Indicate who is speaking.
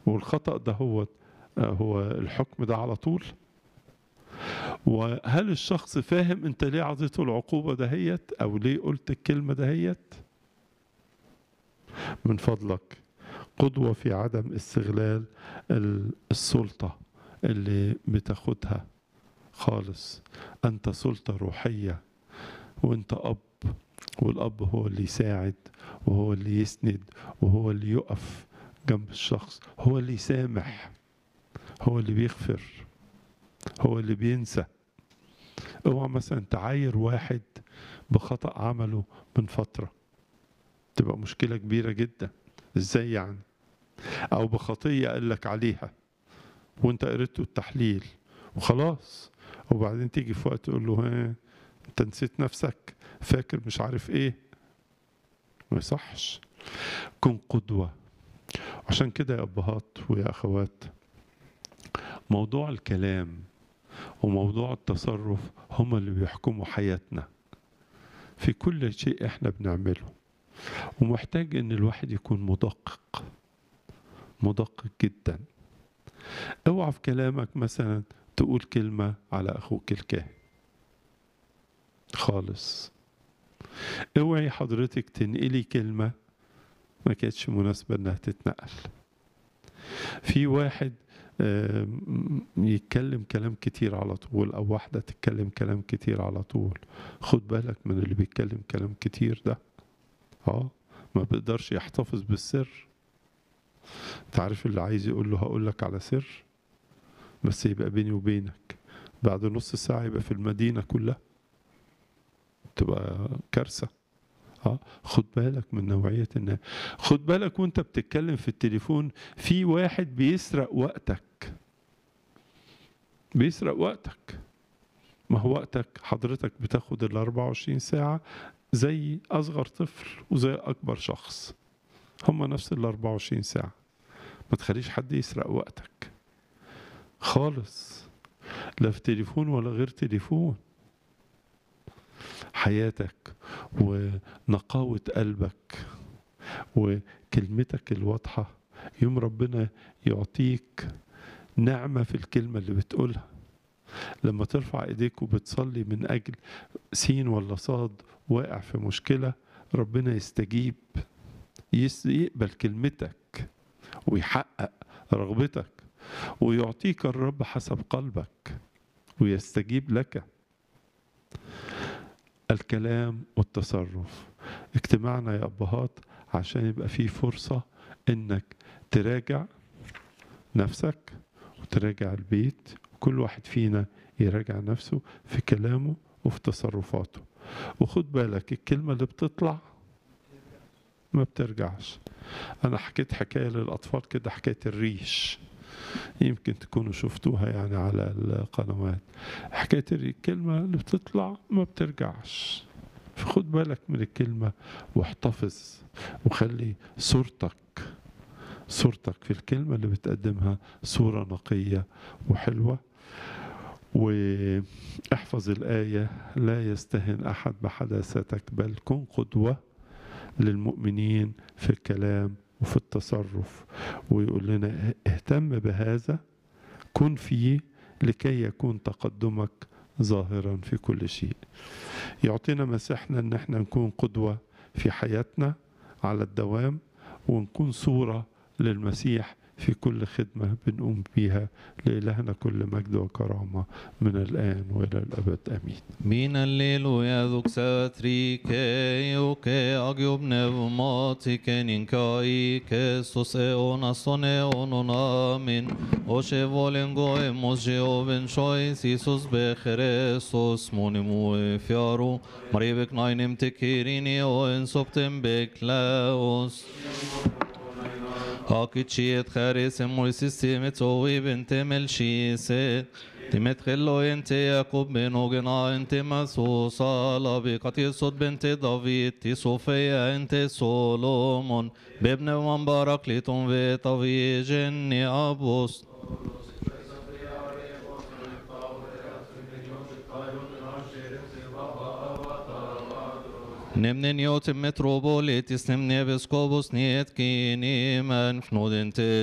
Speaker 1: والخطأ ده هو هو الحكم ده على طول وهل الشخص فاهم انت ليه عطيته العقوبة دهيت او ليه قلت الكلمة دهيت من فضلك قدوة في عدم استغلال السلطة اللي بتاخدها خالص أنت سلطة روحية وأنت أب والأب هو اللي يساعد وهو اللي يسند وهو اللي يقف جنب الشخص هو اللي يسامح هو اللي بيغفر هو اللي بينسى اوعى مثلا تعاير واحد بخطأ عمله من فترة تبقى مشكلة كبيرة جدا ازاي يعني او بخطية قال لك عليها وانت قريته التحليل وخلاص وبعدين تيجي في وقت تقول له ها انت نسيت نفسك فاكر مش عارف ايه ما يصحش كن قدوة عشان كده يا ابهات ويا اخوات موضوع الكلام وموضوع التصرف هما اللي بيحكموا حياتنا في كل شيء احنا بنعمله ومحتاج ان الواحد يكون مدقق مدقق جدا اوعى في كلامك مثلا تقول كلمة على اخوك الكاهن خالص اوعي حضرتك تنقلي كلمة ما كانتش مناسبة انها تتنقل في واحد يتكلم كلام كتير على طول او واحدة تتكلم كلام كتير على طول خد بالك من اللي بيتكلم كلام كتير ده اه ما بيقدرش يحتفظ بالسر تعرف اللي عايز يقول له هقول لك على سر بس يبقى بيني وبينك بعد نص ساعة يبقى في المدينة كلها تبقى كارثة اه خد بالك من نوعية الناس خد بالك وانت بتتكلم في التليفون في واحد بيسرق وقتك بيسرق وقتك ما هو وقتك حضرتك بتاخد ال 24 ساعة زي أصغر طفل وزي أكبر شخص هما نفس ال 24 ساعة ما تخليش حد يسرق وقتك خالص لا في تليفون ولا غير تليفون حياتك ونقاوة قلبك وكلمتك الواضحة يوم ربنا يعطيك نعمة في الكلمة اللي بتقولها لما ترفع ايديك وبتصلي من اجل سين ولا صاد واقع في مشكلة ربنا يستجيب يقبل كلمتك ويحقق رغبتك ويعطيك الرب حسب قلبك ويستجيب لك الكلام والتصرف اجتماعنا يا ابهات عشان يبقى فيه فرصة انك تراجع نفسك وتراجع البيت كل واحد فينا يراجع نفسه في كلامه وفي تصرفاته وخد بالك الكلمة اللي بتطلع ما بترجعش أنا حكيت حكاية للأطفال كده حكاية الريش يمكن تكونوا شفتوها يعني على القنوات حكاية الكلمة اللي بتطلع ما بترجعش فخد بالك من الكلمة واحتفظ وخلي صورتك صورتك في الكلمة اللي بتقدمها صورة نقية وحلوة واحفظ الآية لا يستهن أحد بحداثتك بل كن قدوة للمؤمنين في الكلام وفي التصرف ويقول لنا اهتم بهذا كن فيه لكي يكون تقدمك ظاهرا في كل شيء يعطينا مسيحنا ان احنا نكون قدوة في حياتنا على الدوام ونكون صورة للمسيح في كل خدمة بنقوم بيها لإلهنا كل مجد وكرامة من الآن وإلى الأبد آمين
Speaker 2: Min alleluja duxatrike oke agiub pneumatike ninkaike sos eonason eonon amin Oshe volen goemos Jehoven chois Isus becheresos monimu fiaru Maribek nainim tekirini o en soptem beklaos Hakiciet خارس مرسيستي متوي بنت ملشيسة تمت خلو انت يعقوب بن وجنا انت مسوسة لبقة يسود بنت دافيد تي صوفيا انت سولومون بابن مبارك لتم في طوي جني أبوس Nemnen jotim metropolitis nemne biskobus niet kini man fnodente